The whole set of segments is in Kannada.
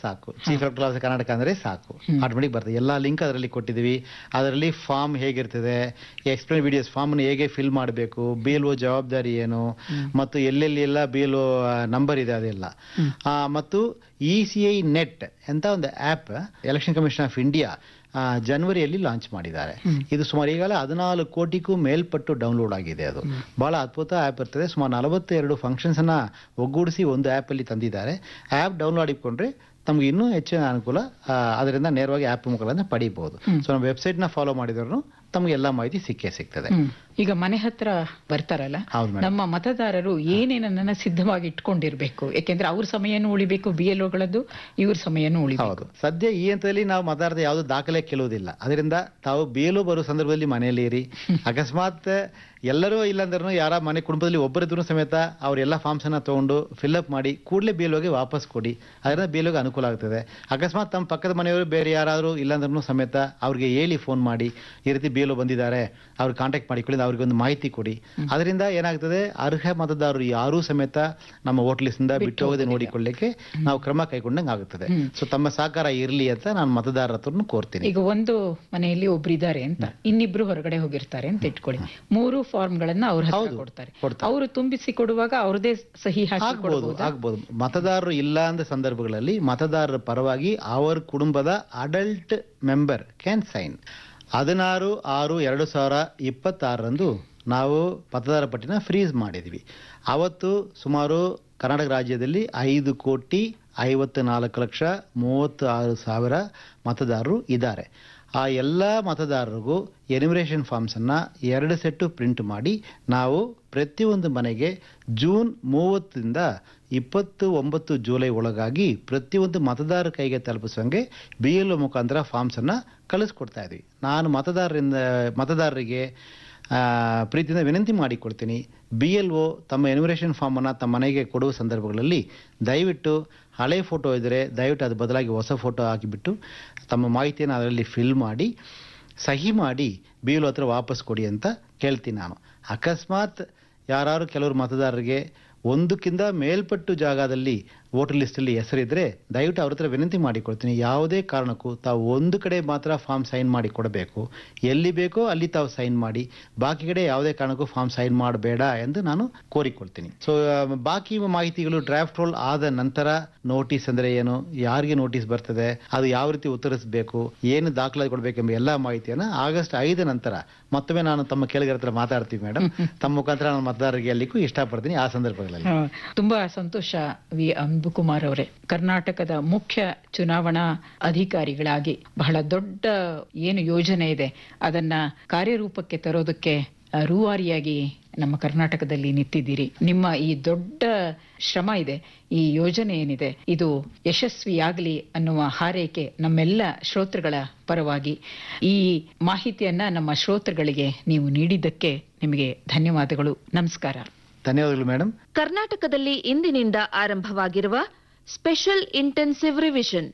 ಸಾಕು ಚೀಫ್ ಎಲೆಕ್ಟ್ರಲ್ ಆಫೀಸರ್ ಕರ್ನಾಟಕ ಅಂದರೆ ಸಾಕು ಆಟೋಮೆಟಿಕ್ ಬರ್ತದೆ ಎಲ್ಲ ಲಿಂಕ್ ಅದರಲ್ಲಿ ಕೊಟ್ಟಿದ್ದೀವಿ ಅದರಲ್ಲಿ ಫಾರ್ಮ್ ಹೇಗಿರ್ತದೆ ಎಕ್ಸ್ಪ್ಲೇನ್ ವಿಡಿಯೋಸ್ ಫಾರ್ಮ್ನ ಹೇಗೆ ಫಿಲ್ ಮಾಡಬೇಕು ಬಿ ಎಲ್ ಒ ಜವಾಬ್ದಾರಿ ಏನು ಮತ್ತು ಎಲ್ಲೆಲ್ಲಿ ಎಲ್ಲ ಬಿ ಎಲ್ ಒ ನಂಬರ್ ಇದೆ ಅದೆಲ್ಲ ಆ, ಮತ್ತು ಇ ಸಿ ಐ ನೆಟ್ ಅಂತ ಒಂದು app election commission of India ಜನವರಿಯಲ್ಲಿ ಲಾಂಚ್ ಮಾಡಿದ್ದಾರೆ ಇದು ಸುಮಾರು ಈಗಾಗಲೇ ಹದಿನಾಲ್ಕು ಕೋಟಿಗೂ ಮೇಲ್ಪಟ್ಟು ಡೌನ್ಲೋಡ್ ಆಗಿದೆ ಅದು ಬಹಳ ಅದ್ಭುತ ಆ್ಯಪ್ ಇರ್ತದೆ ಸುಮಾರು ನಲವತ್ತೆರಡು ಫಂಕ್ಷನ್ಸ್ ಅನ್ನ ಒಗ್ಗೂಡಿಸಿ ಒಂದು ಆ್ಯಪ್ ಅಲ್ಲಿ ತಂದಿದ್ದಾರೆ ಆ್ಯಪ್ ಡೌನ್ಲೋಡ್ ಇಟ್ಕೊಂಡ್ರೆ ತಮ್ಗೆ ಇನ್ನೂ ಹೆಚ್ಚಿನ ಅನುಕೂಲ ಆ, ಅದರಿಂದ ನೇರವಾಗಿ ಆ್ಯಪ್ ಮುಖಾಂತರ ಪಡಿಬಹುದು ಸೊ ನಮ್ಮ ವೆಬ್ಸೈಟ್ ನ ಫಾಲೋ ಮಾಡಿದ್ರು ತಮಗೆ ಎಲ್ಲ ಮಾಹಿತಿ ಸಿಕ್ಕೇ ಸಿಗ್ತದೆ ಹ್ಮ್. ಈಗ ಮನೆ ಹತ್ರ ಬರ್ತಾರಲ್ಲ ಹೌದು ಮೇಡಮ್ ನಮ್ಮ ಮತದಾರರು ಏನೇನನ್ನ ಸಿದ್ಧವಾಗಿ ಇಟ್ಕೊಂಡಿರ್ಬೇಕು ಯಾಕೆಂದ್ರೆ ಅವ್ರ ಸಮಯನೂ ಉಳಿಬೇಕು ಬಿ ಎಲ್ ಒಗಳದ್ದು ಇವ್ರ ಸಮಯನೂ ಉಳಿಬೇಕು ಹೌದು ಸದ್ಯ ಈ ಹಂತದಲ್ಲಿ ನಾವು ಮಾತಾಡದೆ ಯಾವುದು ದಾಖಲೆ ಕೇಳುವುದಿಲ್ಲ ಅದರಿಂದ ತಾವು ಬೇಲು ಬರೋ ಸಂದರ್ಭದಲ್ಲಿ ಮನೆಯಲ್ಲಿ ಇರಿ ಅಕಸ್ಮಾತ್ ಎಲ್ಲರೂ ಇಲ್ಲಾಂದ್ರೂ ಯಾರ ಮನೆ ಕುಟುಂಬದಲ್ಲಿ ಒಬ್ಬರಿದ್ರು ಸಮೇತ ಅವರೆಲ್ಲ ಫಾರ್ಮ್ಸ್ ಅನ್ನ ತಗೊಂಡು ಫಿಲ್ಅಪ್ ಮಾಡಿ ಕೂಡಲೇ ಬೇಲೋಗೆ ವಾಪಸ್ ಕೊಡಿ ಅದರಿಂದ ಬೇಲೋಗೆ ಅನುಕೂಲ ಆಗ್ತದೆ ಅಕಸ್ಮಾತ್ ತಮ್ಮ ಪಕ್ಕದ ಮನೆಯವರು ಬೇರೆ ಯಾರಾದರೂ ಇಲ್ಲಾಂದ್ರೂ ಸಮೇತ ಅವ್ರಿಗೆ ಹೇಳಿ ಫೋನ್ ಮಾಡಿ ಈ ರೀತಿ ಬೇಲು ಬಂದಿದ್ದಾರೆ ಅವ್ರು ಕಾಂಟ್ಯಾಕ್ಟ್ ಮಾಡಿಕೊಳ್ಳಿ ಅವ್ರಿಗೆ ಒಂದು ಮಾಹಿತಿ ಕೊಡಿ ಅದರಿಂದ ಏನಾಗ್ತದೆ ಅರ್ಹ ಮತದಾರರು ಯಾರೂ ಸಮೇತ ನಮ್ಮ ವೋಟ್ ಲಿಸ್ಟ್ ಇಂದ ಬಿಟ್ಟು ಹೋಗದೆ ನೋಡಿಕೊಳ್ಳಿಕ್ಕೆ ನಾವು ಕ್ರಮ ಕೈಗೊಂಡಂಗೆ ಆಗುತ್ತದೆ ಸೊ ತಮ್ಮ ಸಹಕಾರ ಇರಲಿ ಅಂತ ನಾನು ಮತದಾರರ ಹತ್ರನು ಕೋರ್ತೀನಿ ಈಗ ಒಂದು ಮನೆಯಲ್ಲಿ ಒಬ್ರಿದ್ದಾರೆ ಅಂತ ಇನ್ನಿಬ್ರು ಹೊರಗಡೆ ಹೋಗಿರ್ತಾರೆ ಅಂತ ಇಟ್ಕೊಳ್ಳಿ ಮೂರು ಫಾರ್ಮ್ ಗಳನ್ನ ಅವ್ರ ಹತ್ರ ಹೌದು, ಕೊಡ್ತಾರೆ ಕೊಡ್ತಾರೆ. ಅವರು ತುಂಬಿಸಿ ಕೊಡುವಾಗ ಅವ್ರದೇ ಸಹಿ ಹಾಕಿ ಆಗ್ಬೋದು ಕೊಡ್ಬೋದಾ ಆಗ್ಬೋದು ಮತದಾರರು ಇಲ್ಲ ಅಂದ ಸಂದರ್ಭಗಳಲ್ಲಿ ಮತದಾರರ ಪರವಾಗಿ ಅವರ ಕುಟುಂಬದ ಅಡಲ್ಟ್ ಮೆಂಬರ್ ಕ್ಯಾನ್ ಸೈನ್ ಹದಿನಾರು ಆರು ಎರಡು ಸಾವಿರ ಇಪ್ಪತ್ತಾರರಂದು ನಾವು ಮತದಾರ ಪಟ್ಟಿನ ಫ್ರೀಸ್ ಮಾಡಿದ್ವಿ ಅವತ್ತು ಸುಮಾರು ಕರ್ನಾಟಕ ರಾಜ್ಯದಲ್ಲಿ ಐದು ಕೋಟಿ ಐವತ್ತು ನಾಲ್ಕು ಲಕ್ಷ ಮೂವತ್ತು ಆರು ಸಾವಿರ ಮತದಾರರು ಇದ್ದಾರೆ ಆ ಎಲ್ಲ ಮತದಾರರಿಗೂ ಎನಿಮಿರೇಷನ್ ಫಾರ್ಮ್ಸನ್ನು ಎರಡು ಸೆಟ್ಟು ಪ್ರಿಂಟ್ ಮಾಡಿ ನಾವು ಪ್ರತಿಯೊಂದು ಮನೆಗೆ ಜೂನ್ ಮೂವತ್ತರಿಂದ ಇಪ್ಪತ್ತು ಒಂಬತ್ತು ಜುಲೈ ಒಳಗಾಗಿ ಪ್ರತಿಯೊಂದು ಮತದಾರ ಕೈಗೆ ತಲುಪಿಸೋಂಗೆ ಬಿ ಎಲ್ ಒ ಮುಖಾಂತರ ಫಾರ್ಮ್ಸನ್ನು ಕಳಿಸ್ಕೊಡ್ತಾ ಇದ್ವಿ ನಾನು ಮತದಾರರಿಂದ ಮತದಾರರಿಗೆ ಆ, ಪ್ರೀತಿಯಿಂದ ವಿನಂತಿ ಮಾಡಿಕೊಡ್ತೀನಿ ಬಿ ಎಲ್ ಒ ತಮ್ಮ ಎನ್ಯುಮರೇಷನ್ ಫಾರ್ಮನ್ನು ತಮ್ಮ ಮನೆಗೆ ಕೊಡುವ ಸಂದರ್ಭಗಳಲ್ಲಿ ದಯವಿಟ್ಟು ಹಳೆ ಫೋಟೋ ಇದ್ದರೆ ದಯವಿಟ್ಟು ಅದು ಬದಲಾಗಿ ಹೊಸ ಫೋಟೋ ಹಾಕಿಬಿಟ್ಟು ತಮ್ಮ ಮಾಹಿತಿಯನ್ನು ಅದರಲ್ಲಿ ಫಿಲ್ ಮಾಡಿ ಸಹಿ ಮಾಡಿ ಬಿ ಎಲ್ ಒ ಹತ್ರ ವಾಪಸ್ ಕೊಡಿ ಅಂತ ಕೇಳ್ತೀನಿ ನಾನು ಅಕಸ್ಮಾತ್ ಯಾರು ಕೆಲವರು ಮತದಾರರಿಗೆ ಒಂದಕ್ಕಿಂತ ಮೇಲ್ಪಟ್ಟು ಜಾಗದಲ್ಲಿ ವೋಟರ್ ಲಿಸ್ಟಲ್ಲಿ ಹೆಸರಿದ್ರೆ ದಯವಿಟ್ಟು ಅವ್ರ ಹತ್ರ ವಿನಂತಿ ಮಾಡಿಕೊಡ್ತೀನಿ ಯಾವುದೇ ಕಾರಣಕ್ಕೂ ತಾವು ಒಂದು ಕಡೆ ಮಾತ್ರ ಫಾರ್ಮ್ ಸೈನ್ ಮಾಡಿ ಕೊಡಬೇಕು ಎಲ್ಲಿ ಬೇಕೋ ಅಲ್ಲಿ ತಾವು ಸೈನ್ ಮಾಡಿ ಬಾಕಿ ಕಡೆ ಯಾವುದೇ ಕಾರಣಕ್ಕೂ ಫಾರ್ಮ್ ಸೈನ್ ಮಾಡಬೇಡ ಎಂದು ನಾನು ಕೋರಿಕೊಳ್ತೀನಿ ಸೊ ಬಾಕಿ ಮಾಹಿತಿಗಳು ಡ್ರಾಫ್ಟ್ ರೋಲ್ ಆದ ನಂತರ ನೋಟಿಸ್ ಅಂದ್ರೆ ಏನು ಯಾರಿಗೆ ನೋಟಿಸ್ ಬರ್ತದೆ ಅದು ಯಾವ ರೀತಿ ಉತ್ತರಿಸಬೇಕು ಏನು ದಾಖಲಾತಿ ಕೊಡಬೇಕೆಂಬ ಎಲ್ಲ ಮಾಹಿತಿಯನ್ನು ಆಗಸ್ಟ್ ಐದ ನಂತರ ಮತ್ತೊಮ್ಮೆ ನಾನು ತಮ್ಮ ಕೇಳಿಗರ ಹತ್ರ ಮಾತಾಡ್ತೀವಿ ಮೇಡಮ್ ತಮ್ಮ ಮುಖಾಂತರ ನಾನು ಮತದಾರರಿಗೆ ಅಲ್ಲಿಗೂ ಇಷ್ಟಪಡ್ತೀನಿ ಆ ಸಂದರ್ಭಗಳಲ್ಲಿ ಆ, ತುಂಬಾ ಸಂತೋಷ ವಿ ಅಂಬುಕುಮಾರ್ ಅವರೇ ಕರ್ನಾಟಕದ ಮುಖ್ಯ ಚುನಾವಣಾ ಅಧಿಕಾರಿಗಳಾಗಿ ಬಹಳ ದೊಡ್ಡ ಏನು ಯೋಜನೆ ಇದೆ ಅದನ್ನ ಕಾರ್ಯರೂಪಕ್ಕೆ ತರೋದಕ್ಕೆ ಆ, ರೂವಾರಿಯಾಗಿ ನಮ್ಮ ಕರ್ನಾಟಕದಲ್ಲಿ ನಿಂತಿದ್ದೀರಿ ನಿಮ್ಮ ಈ ದೊಡ್ಡ ಶ್ರಮ ಇದೆ ಈ ಯೋಜನೆ ಏನಿದೆ ಇದು ಯಶಸ್ವಿಯಾಗಲಿ ಅನ್ನುವ ಹಾರೈಕೆ ನಮ್ಮೆಲ್ಲ ಶ್ರೋತೃಗಳ ಪರವಾಗಿ ಈ ಮಾಹಿತಿಯನ್ನ ನಮ್ಮ ಶ್ರೋತೃಗಳಿಗೆ ನೀವು ನೀಡಿದ್ದಕ್ಕೆ ನಿಮಗೆ ಧನ್ಯವಾದಗಳು ನಮಸ್ಕಾರ ಧನ್ಯವಾದಗಳು ಮೇಡಮ್ ಕರ್ನಾಟಕದಲ್ಲಿ ಇಂದಿನಿಂದ ಆರಂಭವಾಗಿರುವ ಸ್ಪೆಷಲ್ ಇಂಟೆನ್ಸಿವ್ ರಿವಿಷನ್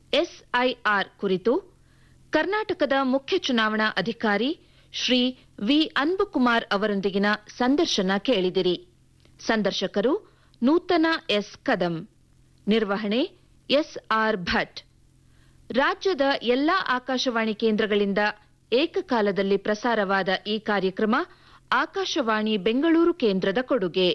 ಎಸ್ಐಆರ್ ಕುರಿತು ಕರ್ನಾಟಕದ ಮುಖ್ಯ ಚುನಾವಣಾ ಅಧಿಕಾರಿ ಶ್ರೀ ವಿ ಅನ್ಬುಕುಮಾರ್ ಅವರೊಂದಿಗಿನ ಸಂದರ್ಶನ ಕೇಳಿದಿರಿ ಸಂದರ್ಶಕರು ನೂತನ ಎಸ್ ಕದಂ ನಿರ್ವಹಣೆ ಎಸ್ಆರ್ ಭಟ್ ರಾಜ್ಯದ ಎಲ್ಲಾ ಆಕಾಶವಾಣಿ ಕೇಂದ್ರಗಳಿಂದ ಏಕಕಾಲದಲ್ಲಿ ಪ್ರಸಾರವಾದ ಈ ಕಾರ್ಯಕ್ರಮ ಆಕಾಶವಾಣಿ ಬೆಂಗಳೂರು ಕೇಂದ್ರದ ಕೊಡುಗೆ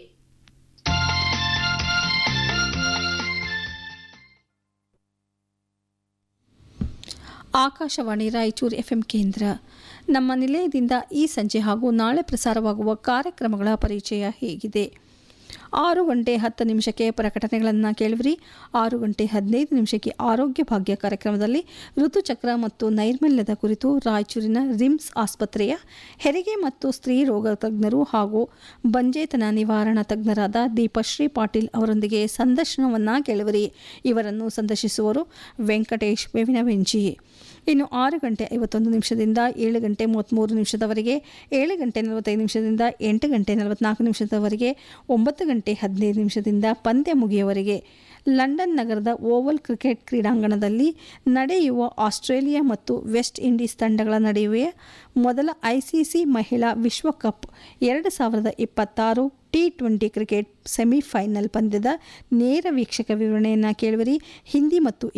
ಆಕಾಶವಾಣಿ ರಾಯಚೂರು ಎಫ್ಎಂ ಕೇಂದ್ರ ನಮ್ಮ ನಿಲಯದಿಂದ ಈ ಸಂಜೆ ಹಾಗೂ ನಾಳೆ ಪ್ರಸಾರವಾಗುವ ಕಾರ್ಯಕ್ರಮಗಳ ಪರಿಚಯ ಹೇಗಿದೆ ಆರು ಗಂಟೆ ಹತ್ತು ನಿಮಿಷಕ್ಕೆ ಪ್ರಕಟಣೆಗಳನ್ನು ಕೇಳುವಿರಿ ಆರು ಗಂಟೆ ಹದಿನೈದು ನಿಮಿಷಕ್ಕೆ ಆರೋಗ್ಯ ಭಾಗ್ಯ ಕಾರ್ಯಕ್ರಮದಲ್ಲಿ ಋತುಚಕ್ರ ಮತ್ತು ನೈರ್ಮಲ್ಯದ ಕುರಿತು ರಾಯಚೂರಿನ ರಿಮ್ಸ್ ಆಸ್ಪತ್ರೆಯ ಹೆರಿಗೆ ಮತ್ತು ಸ್ತ್ರೀ ರೋಗ ತಜ್ಞರು ಹಾಗೂ ಬಂಜೇತನ ನಿವಾರಣಾ ತಜ್ಞರಾದ ದೀಪಶ್ರೀ ಪಾಟೀಲ್ ಅವರೊಂದಿಗೆ ಸಂದರ್ಶನವನ್ನು ಕೇಳುವಿರಿ ಇವರನ್ನು ಸಂದರ್ಶಿಸುವರು ವೆಂಕಟೇಶ್ ಬೇವಿನ ವೆಂಚಿ ಇನ್ನು ಆರು ಗಂಟೆ ಐವತ್ತೊಂದು ನಿಮಿಷದಿಂದ ಏಳು ಗಂಟೆ ಮೂವತ್ತ್ಮೂರು ನಿಮಿಷದವರೆಗೆ ಏಳು ಗಂಟೆ ನಲವತ್ತೈದು ನಿಮಿಷದಿಂದ ಎಂಟು ಗಂಟೆ ನಲವತ್ನಾಲ್ಕು ನಿಮಿಷದವರೆಗೆ ಒಂಬತ್ತು ಗಂಟೆ ಹದಿನೈದು ನಿಮಿಷದಿಂದ ಪಂದ್ಯ ಮುಗಿಯವರೆಗೆ ಲಂಡನ್ ನಗರದ ಓವಲ್ ಕ್ರಿಕೆಟ್ ಕ್ರೀಡಾಂಗಣದಲ್ಲಿ ನಡೆಯುವ ಆಸ್ಟ್ರೇಲಿಯಾ ಮತ್ತು ವೆಸ್ಟ್ ಇಂಡೀಸ್ ತಂಡಗಳ ನಡುವೆ ಮೊದಲ ಐಸಿಸಿ ಮಹಿಳಾ ವಿಶ್ವಕಪ್ ಎರಡು ಸಾವಿರದ ಇಪ್ಪತ್ತಾರು ಟಿ ಟ್ವೆಂಟಿ ಕ್ರಿಕೆಟ್ ಸೆಮಿಫೈನಲ್ ಪಂದ್ಯದ ನೇರ ವೀಕ್ಷಕ ವಿವರಣೆಯನ್ನು ಕೇಳುವಿರಿ ಹಿಂದಿ ಮತ್ತು